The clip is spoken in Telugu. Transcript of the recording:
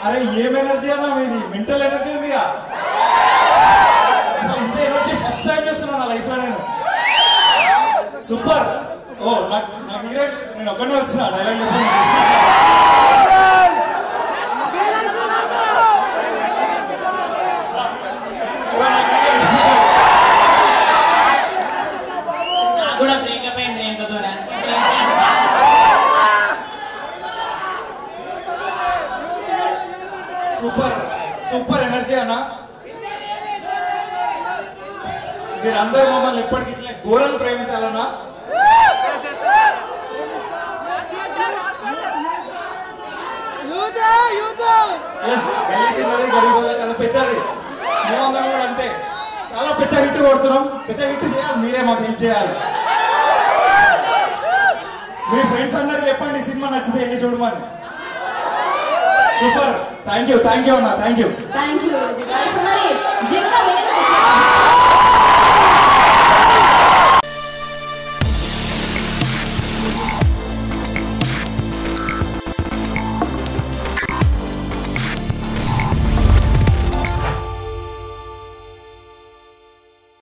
అరే ఏం ఎనర్జీ అన్నా మీది మెంటల్ ఎనర్జీ ఉందిగా అసలు ఇంత ఎనర్జీ ఫస్ట్ టైం చేస్తున్నా నా లైఫ్ లో నేను సూపర్ ఓ నాకు నాకు హీరోయిన్ నేను ఒక్కడే వచ్చిన డైలాగ్ చెప్పాను నాకు కూడా బ్రేకప్ అయింది రేణుక దూరా సూపర్ సూపర్ ఎనర్జీ అన్న మీరందరూ మమ్మల్ని ఎప్పటికీ ఇట్లా ఘోరలు ప్రేమించాలన్నా ఎస్ గల్లీ చిన్నది గరీబ్ కదా పెద్దది మేమందరం కూడా అంతే చాలా పెద్ద హిట్ కొడుతున్నాం పెద్ద హిట్ చేయాలి మీరే మాకు హెల్ప్ చేయాలి మీ ఫ్రెండ్స్ అందరికి చెప్పండి ఈ సినిమా నచ్చితే ఎన్ని చూడమని super thank you thank you అన్న థ్యాంక్ యూ థ్యాంక్ యూ ఇప్పుడు మరి జింక వేణు తెచ్చారు